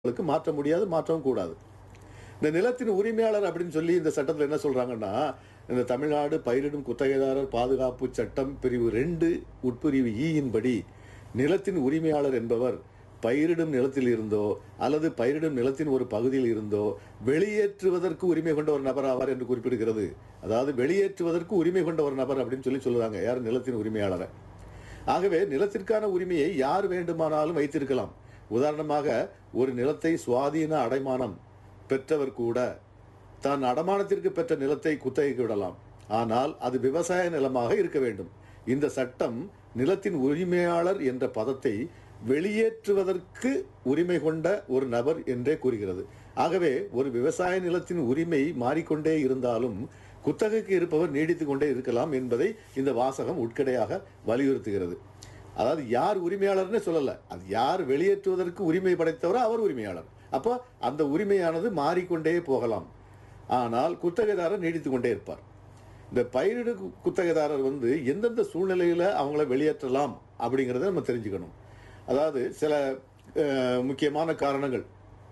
ளுக்கு மாற்ற முடியாது மாற்றவும் கூடாது இந்த நிலத்தின் உரிமையாளர் அப்படின்னு சொல்லி இந்த சட்டத்தில் என்ன சொல்றாங்கன்னா இந்த தமிழ்நாடு பயிரிடும் குத்தகைதாரர் பாதுகாப்பு சட்டம் பிரிவு ரெண்டு உட்பிரிவு ஈயின் படி நிலத்தின் உரிமையாளர் என்பவர் பயிரிடும் நிலத்தில் இருந்தோ அல்லது பயிரிடும் நிலத்தின் ஒரு பகுதியில் இருந்தோ வெளியேற்றுவதற்கு உரிமை கொண்ட ஒரு நபர் ஆவார் என்று குறிப்பிடுகிறது அதாவது வெளியேற்றுவதற்கு உரிமை கொண்ட ஒரு நபர் அப்படின்னு சொல்லி சொல்லுறாங்க யார் நிலத்தின் உரிமையாளரை ஆகவே நிலத்திற்கான உரிமையை யார் வேண்டுமானாலும் வைத்திருக்கலாம் உதாரணமாக ஒரு நிலத்தை சுவாதீன அடைமானம் பெற்றவர் கூட தான் அடமானத்திற்கு பெற்ற நிலத்தை குத்தகைக்கு விடலாம் ஆனால் அது விவசாய நிலமாக இருக்க வேண்டும் இந்த சட்டம் நிலத்தின் உரிமையாளர் என்ற பதத்தை வெளியேற்றுவதற்கு உரிமை கொண்ட ஒரு நபர் என்றே கூறுகிறது ஆகவே ஒரு விவசாய நிலத்தின் உரிமை மாறிக்கொண்டே இருந்தாலும் குத்தகைக்கு இருப்பவர் நீடித்துக் கொண்டே இருக்கலாம் என்பதை இந்த வாசகம் உட்கடையாக வலியுறுத்துகிறது அதாவது யார் உரிமையாளர்னு சொல்லல அது யார் வெளியேற்றுவதற்கு உரிமை படைத்தவரோ அவர் உரிமையாளர் அப்போ அந்த உரிமையானது மாறிக்கொண்டே போகலாம் ஆனால் குத்தகைதாரர் நீடித்துக் கொண்டே இருப்பார் இந்த பயிரிடு கு- குத்தகைதாரர் வந்து எந்தெந்த சூழ்நிலையில அவங்கள வெளியேற்றலாம் அப்படிங்கிறத நம்ம தெரிஞ்சுக்கணும் அதாவது சில அஹ், முக்கியமான காரணங்கள்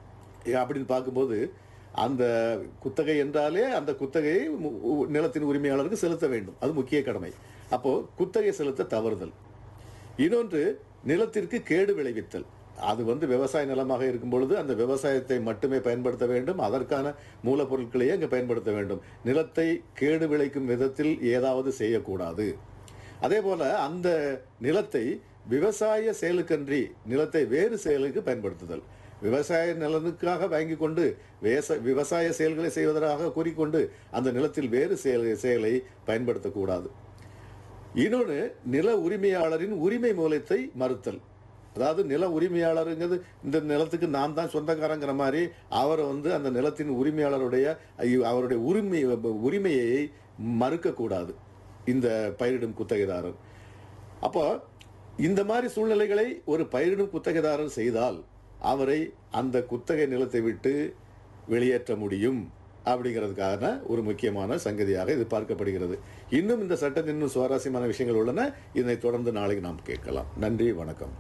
ஏ, அப்படின்னு பார்க்கும்போது அந்த குத்தகை என்றாலே அந்த குத்தகையை மு- உ- நிலத்தின் உரிமையாளருக்கு செலுத்த வேண்டும் அது முக்கிய கடமை அப்போ குத்தகை செலுத்த தவறுதல் இன்னொன்று நிலத்திற்கு கேடு விளைவித்தல் அது வந்து விவசாய நிலமாக இருக்கும் பொழுது அந்த விவசாயத்தை மட்டுமே பயன்படுத்த வேண்டும் அதற்கான மூலப்பொருட்களையே அங்கே பயன்படுத்த வேண்டும் நிலத்தை கேடு விளைக்கும் விதத்தில் ஏதாவது செய்யக்கூடாது அதே போல அந்த நிலத்தை விவசாய செயலுக்கன்றி நிலத்தை வேறு செயலுக்கு பயன்படுத்துதல் விவசாய நலனுக்காக வாங்கி கொண்டு வேச விவசாய செயல்களை செய்வதாக கூறிக்கொண்டு அந்த நிலத்தில் வேறு செயல் செயலை பயன்படுத்தக்கூடாது இன்னொன்று நில உரிமையாளரின் உரிமை மூலத்தை மறுத்தல் அதாவது நில உரிமையாளருங்கிறது இந்த நிலத்துக்கு நான் தான் சொந்தக்காரங்கிற மாதிரி அவரை வந்து அந்த நிலத்தின் உரிமையாளருடைய ஐயோ, அவருடைய உரிமை உரிமையை மறுக்கக்கூடாது இந்த பயிரிடும் குத்தகைதாரர் அப்போ இந்த மாதிரி சூழ்நிலைகளை ஒரு பயிரிடும் குத்தகைதாரர் செய்தால் அவரை அந்த குத்தகை நிலத்தை விட்டு வெளியேற்ற முடியும் அப்படிங்கிறதுக்கான ஒரு முக்கியமான சங்கதியாக இது பார்க்கப்படுகிறது இன்னும் இந்த சட்டத்தின் இன்னும் சுவாரஸ்யமான விஷயங்கள் உள்ளன இதனை தொடர்ந்து நாளைக்கு நாம் கேட்கலாம் நன்றி வணக்கம்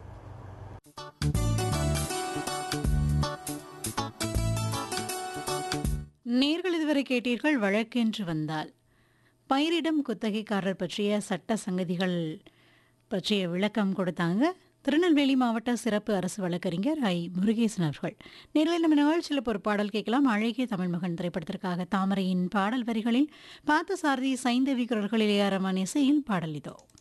நேர்கள் இதுவரை கேட்டீர்கள் வழக்கென்று வந்தால் பயிரிடம் குத்தகைக்காரர் பற்றிய சட்ட சங்கதிகள் பற்றிய விளக்கம் கொடுத்தாங்க திருநெல்வேலி மாவட்ட சிறப்பு அரசு வழக்கறிஞர் ஐ முருகேசன் அவர்கள் நேரில் நம்ம நிகழ்ச்சியில் இப்போ ஒரு பாடல் கேட்கலாம் அழகிய தமிழ் மகன் திரைப்படத்திற்காக தாமரையின் பாடல் வரிகளில் பார்த்தசாரதி சைந்தவி குரல்களில் ஏறமான இசையில் பாடல் இதோ